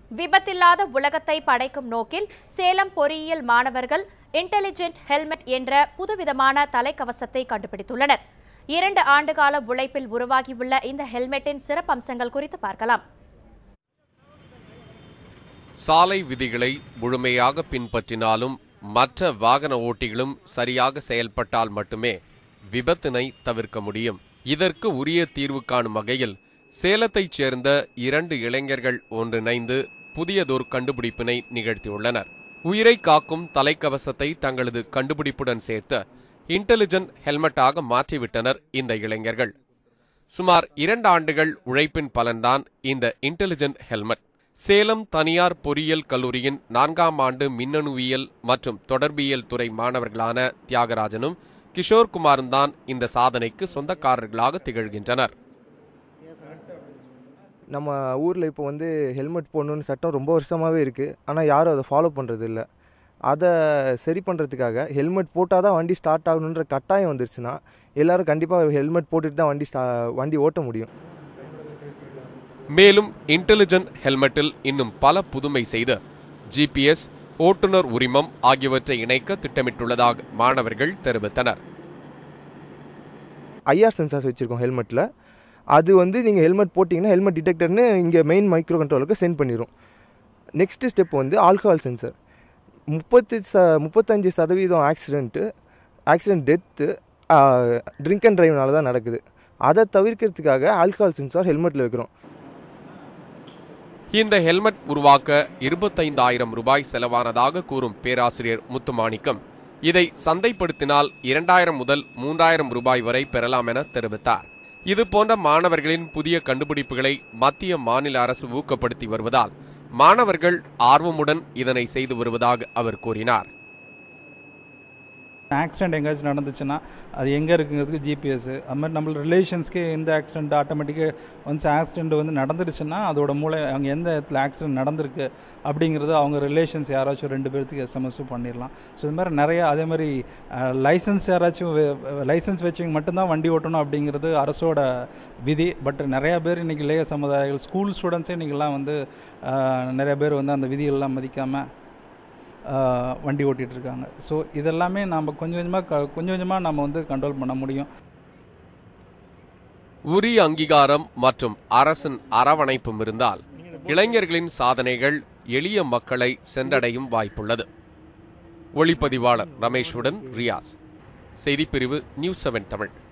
விபத்தில்லாத உலகத்தை படைக்கும் நோக்கில் சேலம் பொறியியல் மாணவர்கள் இன்டெலிஜென்ட் ஹெல்மெட் என்ற புதுவிதமான தலைக்கவசத்தை கண்டுபிடித்துள்ளனர் இரண்டு ஆண்டுகால உழைப்பில் உருவாகியுள்ள இந்த ஹெல்மெட்டின் சிறப்பம்சங்கள் குறித்து பார்க்கலாம் சாலை விதிகளை முழுமையாக பின்பற்றினாலும் மற்ற வாகன ஓட்டிகளும் சரியாக செயல்பட்டால் மட்டுமே விபத்தினை தவிர்க்க முடியும் இதற்கு உரிய தீர்வு காணும் வகையில் சேலத்தைச் சேர்ந்த இரண்டு இளைஞர்கள் ஒன்றிணைந்து புதியதொரு கண்டுபிடிப்பினை நிகழ்த்தியுள்ளனர் உயிரை காக்கும் தலைக்கவசத்தை தங்களது கண்டுபிடிப்புடன் சேர்த்து இன்டெலிஜென்ட் ஹெல்மெட்டாக மாற்றிவிட்டனர் இந்த இளைஞர்கள் சுமார் இரண்டு ஆண்டுகள் உழைப்பின் பலன்தான் இந்த இன்டெலிஜென்ட் ஹெல்மெட் சேலம் தனியார் பொறியியல் கல்லூரியின் நான்காம் ஆண்டு மின்னணுவியல் மற்றும் தொடர்பியல் துறை மாணவர்களான தியாகராஜனும் கிஷோர்குமாரும் தான் இந்த சாதனைக்கு சொந்தக்காரர்களாக திகழ்கின்றனர் நம்ம ஊரில் இப்போ வந்து ஹெல்மெட் போடணுன்னு சட்டம் ரொம்ப வருஷமாகவே இருக்குது ஆனால் யாரும் அதை ஃபாலோ பண்ணுறது இல்லை அதை சரி பண்ணுறதுக்காக ஹெல்மெட் போட்டால் தான் வண்டி ஸ்டார்ட் ஆகணுன்ற கட்டாயம் வந்துருச்சுன்னா எல்லோரும் கண்டிப்பாக ஹெல்மெட் போட்டுட்டு தான் வண்டி ஸ்டா வண்டி ஓட்ட முடியும் மேலும் இன்டெலிஜென்ட் ஹெல்மெட்டில் இன்னும் பல புதுமை செய்து ஜிபிஎஸ் ஓட்டுநர் உரிமம் ஆகியவற்றை இணைக்க திட்டமிட்டுள்ளதாக மாணவர்கள் தெரிவித்தனர் ஐஆர் சென்சார்ஸ் வச்சுருக்கோம் ஹெல்மெட்டில் அது வந்து நீங்கள் ஹெல்மெட் போட்டிங்கன்னா ஹெல்மெட் டிடெக்டர்னு இங்கே மெயின் மைக்ரோ கண்ட்ரோலுக்கு சென்ட் பண்ணிடும் நெக்ஸ்ட்டு ஸ்டெப் வந்து ஆல்கஹால் சென்சர் முப்பத்தி ச முப்பத்தஞ்சு சதவீதம் accident accident death drink and டிரைவ்னால தான் நடக்குது அதை தவிர்க்கிறதுக்காக ஆல்கஹால் சென்சார் ஹெல்மெட்டில் வைக்கிறோம் இந்த ஹெல்மெட் உருவாக்க இருபத்தைந்தாயிரம் ரூபாய் செலவானதாக கூறும் பேராசிரியர் முத்துமாணிக்கம் இதை சந்தைப்படுத்தினால் இரண்டாயிரம் முதல் மூன்றாயிரம் ரூபாய் வரை பெறலாம் என தெரிவித்தார் இது போன்ற மாணவர்களின் புதிய கண்டுபிடிப்புகளை மத்திய மாநில அரசு ஊக்கப்படுத்தி வருவதால் மாணவர்கள் ஆர்வமுடன் இதனை செய்து வருவதாக அவர் கூறினார் ஆக்சிடென்ட் எங்கேயாச்சும் நடந்துச்சுன்னா அது எங்கே இருக்குங்கிறதுக்கு ஜிபிஎஸ் அது மாதிரி நம்மளோட ரிலேஷன்ஸ்க்கு எந்த ஆக்சிடென்ட் ஆட்டோமேட்டிக்காக ஒன்ஸ் ஆக்சிடென்ட் வந்து நடந்துருச்சுன்னா அதோட மூளை அவங்க எந்த இடத்துல ஆக்சிடென்ட் நடந்திருக்கு அப்படிங்கிறது அவங்க ரிலேஷன்ஸ் யாராச்சும் ரெண்டு பேர்த்துக்கு எஸ்எம்எஸும் பண்ணிடலாம் ஸோ இது மாதிரி நிறைய அதே மாதிரி லைசன்ஸ் யாராச்சும் லைசன்ஸ் வச்சவங்க மட்டும்தான் வண்டி ஓட்டணும் அப்படிங்கிறது அரசோட விதி பட் நிறையா பேர் இன்றைக்கி இளைய சமுதாயங்கள் ஸ்கூல் ஸ்டூடெண்ட்ஸே இன்றைக்கெல்லாம் வந்து அஹ், நிறைய பேர் வந்து அந்த விதிகள்லாம் மதிக்காமல் ஆஹ் வண்டி ஓட்டிகிட்டு இருக்காங்க ஸோ இதெல்லாமே நம்ம கொஞ்சம் கொஞ்சமாக க கொஞ்சம் கொஞ்சமாக நம்ம வந்து கண்ட்ரோல் பண்ண முடியும் உரிய அங்கீகாரம் மற்றும் அரசின் அரவணைப்பும் இருந்தால் இளைஞர்களின் சாதனைகள் எளிய மக்களை சென்றடையும் வாய்ப்புள்ளது ஒளிப்பதிவாளர் ரமேஷுடன் ரியாஸ் செய்திப்பிரிவு நியூஸ் செவன் தமிழ்